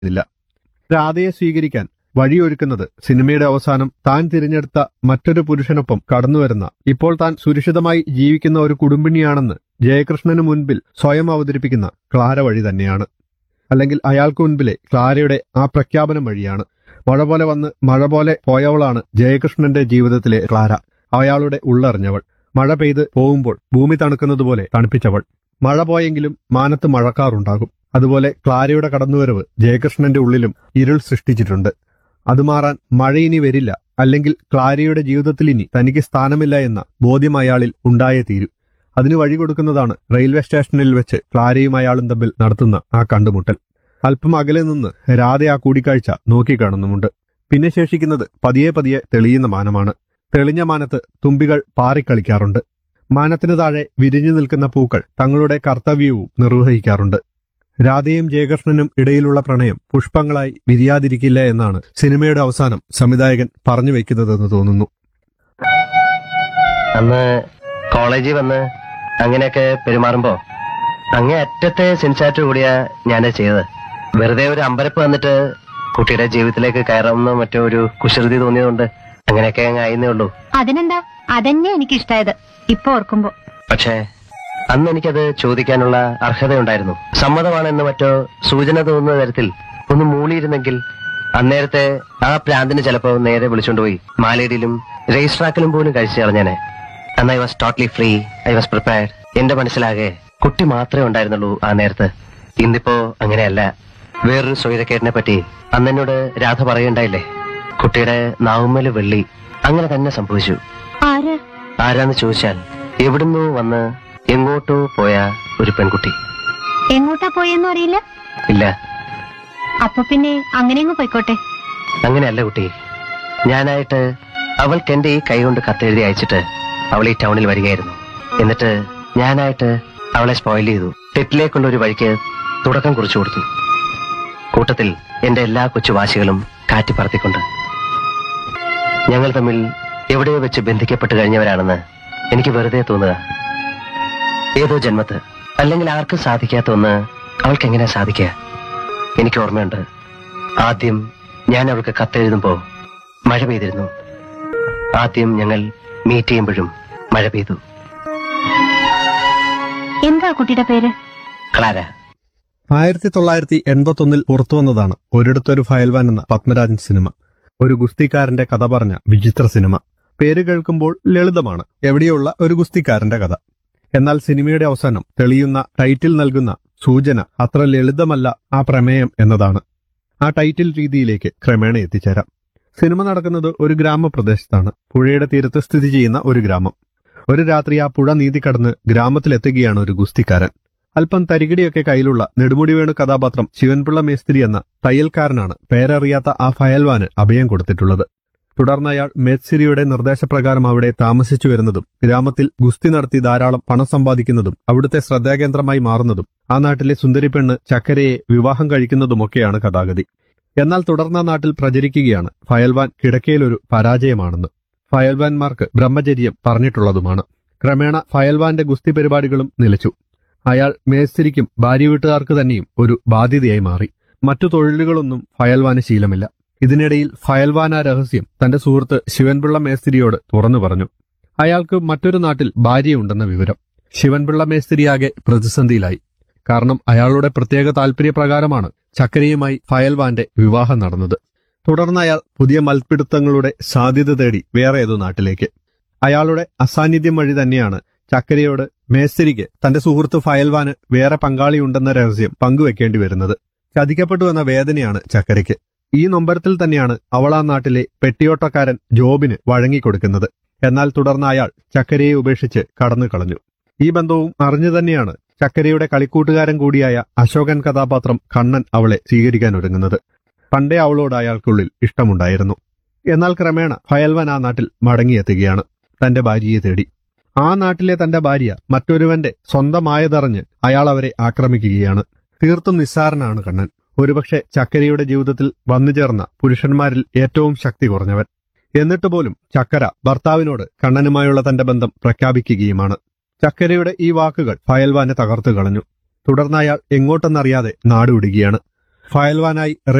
ഇല്ല രാധയെ സ്വീകരിക്കാൻ വഴിയൊരുക്കുന്നത് സിനിമയുടെ അവസാനം താൻ തിരഞ്ഞെടുത്ത മറ്റൊരു പുരുഷനൊപ്പം കടന്നുവരുന്ന ഇപ്പോൾ താൻ സുരക്ഷിതമായി ജീവിക്കുന്ന ഒരു കുടുംബിനിയാണെന്ന് ജയകൃഷ്ണന് മുൻപിൽ സ്വയം അവതരിപ്പിക്കുന്ന ക്ലാര വഴി തന്നെയാണ് അല്ലെങ്കിൽ അയാൾക്ക് മുൻപിലെ ക്ലാരയുടെ ആ പ്രഖ്യാപനം വഴിയാണ് മഴ പോലെ വന്ന് മഴ പോലെ പോയവളാണ് ജയകൃഷ്ണന്റെ ജീവിതത്തിലെ ക്ലാര അയാളുടെ ഉള്ളറിഞ്ഞവൾ മഴ പെയ്ത് പോകുമ്പോൾ ഭൂമി തണുക്കുന്നതുപോലെ തണുപ്പിച്ചവൾ മഴ പോയെങ്കിലും മാനത്ത് മഴക്കാറുണ്ടാകും അതുപോലെ ക്ലാരയുടെ കടന്നുവരവ് ജയകൃഷ്ണന്റെ ഉള്ളിലും ഇരുൾ സൃഷ്ടിച്ചിട്ടുണ്ട് അത് മാറാൻ മഴ ഇനി വരില്ല അല്ലെങ്കിൽ ക്ലാരയുടെ ജീവിതത്തിൽ ഇനി തനിക്ക് സ്ഥാനമില്ല എന്ന ബോധ്യം അയാളിൽ ഉണ്ടായേ തീരൂ അതിന് വഴി കൊടുക്കുന്നതാണ് റെയിൽവേ സ്റ്റേഷനിൽ വെച്ച് ക്ലാരയും അയാളും തമ്മിൽ നടത്തുന്ന ആ കണ്ടുമുട്ടൽ അല്പം അകലെ നിന്ന് രാധ ആ കൂടിക്കാഴ്ച നോക്കിക്കാണുന്നുമുണ്ട് പിന്നെ ശേഷിക്കുന്നത് പതിയെ പതിയെ തെളിയുന്ന മാനമാണ് തെളിഞ്ഞ മാനത്ത് തുമ്പികൾ പാറിക്കളിക്കാറുണ്ട് മാനത്തിന് താഴെ വിരിഞ്ഞു നിൽക്കുന്ന പൂക്കൾ തങ്ങളുടെ കർത്തവ്യവും നിർവഹിക്കാറുണ്ട് രാധയും ജയകൃഷ്ണനും ഇടയിലുള്ള പ്രണയം പുഷ്പങ്ങളായി വിരിയാതിരിക്കില്ല എന്നാണ് സിനിമയുടെ അവസാനം സംവിധായകൻ പറഞ്ഞു വെക്കുന്നതെന്ന് തോന്നുന്നു അന്ന് കോളേജിൽ വന്ന് അങ്ങനെയൊക്കെ പെരുമാറുമ്പോ അങ്ങേ അറ്റത്തെ സിൻസാറ്റ് കൂടിയാ ഞാനത് ചെയ്തത് വെറുതെ ഒരു അമ്പരപ്പ് വന്നിട്ട് കുട്ടിയുടെ ജീവിതത്തിലേക്ക് കയറാമെന്നോ മറ്റോ ഒരു കുസൃതി തോന്നിയതുകൊണ്ട് അങ്ങനെയൊക്കെ അങ്ങ് ആയിരുന്നേ ഉള്ളൂ അതിനെന്താ അതന്നെ എനിക്ക് ഇഷ്ടായത് ഇപ്പൊ ഓർക്കുമ്പോ പക്ഷേ അന്ന് എനിക്കത് ചോദിക്കാനുള്ള അർഹതയുണ്ടായിരുന്നു സമ്മതമാണെന്ന് മറ്റോ സൂചന തോന്നുന്ന തരത്തിൽ ഒന്ന് മൂളിയിരുന്നെങ്കിൽ അന്നേരത്തെ ആ പ്രാന്തിന് ചിലപ്പോ നേരെ വിളിച്ചോണ്ടുപോയി മാലേഡിയിലും റേസ് ട്രാക്കിലും പോലും കഴിച്ചു കളഞ്ഞേനെ അന്ന് I was totally free I was prepared എന്റെ മനസ്സിലാകെ കുട്ടി മാത്രമേ ഉണ്ടായിരുന്നുള്ളൂ ആ നേരത്ത് ഇന്നിപ്പോ അങ്ങനെയല്ല വേറൊരു സ്വൈരക്കേടിനെ പറ്റി അന്ന് എന്നോട് രാധ പറയുണ്ടായില്ലേ കുട്ടിയുടെ നാവുമ്മല് വെള്ളി അങ്ങനെ തന്നെ സംഭവിച്ചു ആര് ആരാന്ന് ചോദിച്ചാൽ എവിടുന്നോ വന്ന് എങ്ങോട്ടോ പോയ ഒരു പെൺകുട്ടി എങ്ങോട്ടാ പോയെന്നും അറിയില്ല ഇല്ല അപ്പൊ പിന്നെ അങ്ങനെയങ്ങ് പോയിക്കോട്ടെ അങ്ങനെയല്ല കുട്ടി ഞാനായിട്ട് അവൾക്ക് എന്റെ ഈ കൈ കൊണ്ട് കത്തെഴുതി അയച്ചിട്ട് അവൾ ഈ ടൗണിൽ വരികയായിരുന്നു എന്നിട്ട് ഞാനായിട്ട് അവളെ സ്പോയിൽ ചെയ്തു തെറ്റിലേക്കുള്ള ഒരു വഴിക്ക് തുടക്കം കുറിച്ചു കൊടുത്തു കൂട്ടത്തിൽ എന്റെ എല്ലാ കൊച്ചു വാശികളും കാറ്റി പറത്തിക്കൊണ്ട് ഞങ്ങൾ തമ്മിൽ എവിടെയോ വെച്ച് ബന്ധിക്കപ്പെട്ട് കഴിഞ്ഞവരാണെന്ന് എനിക്ക് വെറുതെ തോന്നുക ഏതോ ജന്മത്ത് അല്ലെങ്കിൽ ആർക്കും സാധിക്കാത്ത ഒന്ന് അവൾക്ക് എങ്ങനെ സാധിക്കുക എനിക്ക് ഓർമ്മയുണ്ട് ആദ്യം ഞാൻ അവൾക്ക് കത്തെഴുതുമ്പോ മഴ പെയ്തിരുന്നു ആദ്യം ഞങ്ങൾ മീറ്റ് ചെയ്യുമ്പോഴും മഴ പെയ്തു എന്താ കുട്ടിയുടെ പേര് ക്ലാര ആയിരത്തി തൊള്ളായിരത്തി എൺപത്തൊന്നിൽ പുറത്തുവന്നതാണ് ഒരിടത്തൊരു ഫയൽവാൻ എന്ന പത്മരാജൻ സിനിമ ഒരു ഗുസ്തിക്കാരന്റെ കഥ പറഞ്ഞ വിചിത്ര സിനിമ പേര് കേൾക്കുമ്പോൾ ലളിതമാണ് എവിടെയുള്ള ഒരു ഗുസ്തിക്കാരന്റെ കഥ എന്നാൽ സിനിമയുടെ അവസാനം തെളിയുന്ന ടൈറ്റിൽ നൽകുന്ന സൂചന അത്ര ലളിതമല്ല ആ പ്രമേയം എന്നതാണ് ആ ടൈറ്റിൽ രീതിയിലേക്ക് ക്രമേണ എത്തിച്ചേരാം സിനിമ നടക്കുന്നത് ഒരു ഗ്രാമപ്രദേശത്താണ് പുഴയുടെ തീരത്ത് സ്ഥിതി ചെയ്യുന്ന ഒരു ഗ്രാമം ഒരു രാത്രി ആ പുഴ നീതി കടന്ന് ഗ്രാമത്തിലെത്തുകയാണ് ഒരു ഗുസ്തിക്കാരൻ അല്പം തരികിടിയൊക്കെ കയ്യിലുള്ള നെടുമുടി വേണു കഥാപാത്രം ശിവൻപിള്ള മേസ്തിരി എന്ന തയ്യൽക്കാരനാണ് പേരറിയാത്ത ആ ഫയൽവാന് അഭയം കൊടുത്തിട്ടുള്ളത് തുടർന്ന് അയാൾ മേത്സിരിയുടെ നിർദ്ദേശപ്രകാരം അവിടെ താമസിച്ചു വരുന്നതും ഗ്രാമത്തിൽ ഗുസ്തി നടത്തി ധാരാളം പണം സമ്പാദിക്കുന്നതും അവിടുത്തെ ശ്രദ്ധാകേന്ദ്രമായി മാറുന്നതും ആ നാട്ടിലെ സുന്ദരി പെണ്ണ് ചക്കരയെ വിവാഹം കഴിക്കുന്നതുമൊക്കെയാണ് കഥാഗതി എന്നാൽ തുടർന്ന് ആ നാട്ടിൽ പ്രചരിക്കുകയാണ് ഫയൽവാൻ കിടക്കയിലൊരു പരാജയമാണെന്ന് ഫയൽവാൻമാർക്ക് ബ്രഹ്മചര്യം പറഞ്ഞിട്ടുള്ളതുമാണ് ക്രമേണ ഫയൽവാന്റെ ഗുസ്തി പരിപാടികളും നിലച്ചു അയാൾ മേസ്തിരിക്കും ഭാര്യ വീട്ടുകാർക്ക് തന്നെയും ഒരു ബാധ്യതയായി മാറി മറ്റു തൊഴിലുകളൊന്നും ഫയൽവാന് ശീലമില്ല ഇതിനിടയിൽ ഫയൽവാൻ ആ രഹസ്യം തന്റെ സുഹൃത്ത് ശിവൻപിള്ള മേസ്തിരിയോട് തുറന്നു പറഞ്ഞു അയാൾക്ക് മറ്റൊരു നാട്ടിൽ ഭാര്യയുണ്ടെന്ന വിവരം ശിവൻപിള്ള മേസ്തിരിയാകെ പ്രതിസന്ധിയിലായി കാരണം അയാളുടെ പ്രത്യേക താല്പര്യപ്രകാരമാണ് ചക്കരയുമായി ഫയൽവാന്റെ വിവാഹം നടന്നത് തുടർന്ന് അയാൾ പുതിയ മൽപ്പിടുത്തങ്ങളുടെ സാധ്യത തേടി വേറെ ഏതോ നാട്ടിലേക്ക് അയാളുടെ അസാന്നിധ്യം വഴി തന്നെയാണ് ചക്കരയോട് മേസ്തിരിക്ക് തന്റെ സുഹൃത്ത് ഫയൽവാന് വേറെ പങ്കാളിയുണ്ടെന്ന രഹസ്യം പങ്കുവെക്കേണ്ടി വരുന്നത് ചതിക്കപ്പെട്ടു എന്ന വേദനയാണ് ചക്കരയ്ക്ക് ഈ നൊമ്പരത്തിൽ തന്നെയാണ് അവൾ ആ നാട്ടിലെ പെട്ടിയോട്ടക്കാരൻ ജോബിന് വഴങ്ങിക്കൊടുക്കുന്നത് എന്നാൽ തുടർന്ന് അയാൾ ചക്കരയെ ഉപേക്ഷിച്ച് കടന്നു കളഞ്ഞു ഈ ബന്ധവും അറിഞ്ഞു തന്നെയാണ് ചക്കരയുടെ കളിക്കൂട്ടുകാരൻ കൂടിയായ അശോകൻ കഥാപാത്രം കണ്ണൻ അവളെ സ്വീകരിക്കാൻ ഒരുങ്ങുന്നത് പണ്ടേ അവളോട് അയാൾക്കുള്ളിൽ ഇഷ്ടമുണ്ടായിരുന്നു എന്നാൽ ക്രമേണ ഫയൽവൻ ആ നാട്ടിൽ മടങ്ങിയെത്തുകയാണ് തന്റെ ഭാര്യയെ തേടി ആ നാട്ടിലെ തന്റെ ഭാര്യ മറ്റൊരുവന്റെ സ്വന്തമായതറിഞ്ഞ് അയാൾ അവരെ ആക്രമിക്കുകയാണ് തീർത്തും നിസ്സാരനാണ് കണ്ണൻ ഒരുപക്ഷെ ചക്കരയുടെ ജീവിതത്തിൽ വന്നു ചേർന്ന പുരുഷന്മാരിൽ ഏറ്റവും ശക്തി കുറഞ്ഞവൻ എന്നിട്ട് പോലും ചക്കര ഭർത്താവിനോട് കണ്ണനുമായുള്ള തന്റെ ബന്ധം പ്രഖ്യാപിക്കുകയുമാണ് ചക്കരയുടെ ഈ വാക്കുകൾ ഫയൽവാനെ തകർത്തു കളഞ്ഞു തുടർന്ന് അയാൾ എങ്ങോട്ടെന്നറിയാതെ നാടുവിടുകയാണ് ഫയൽവാനായി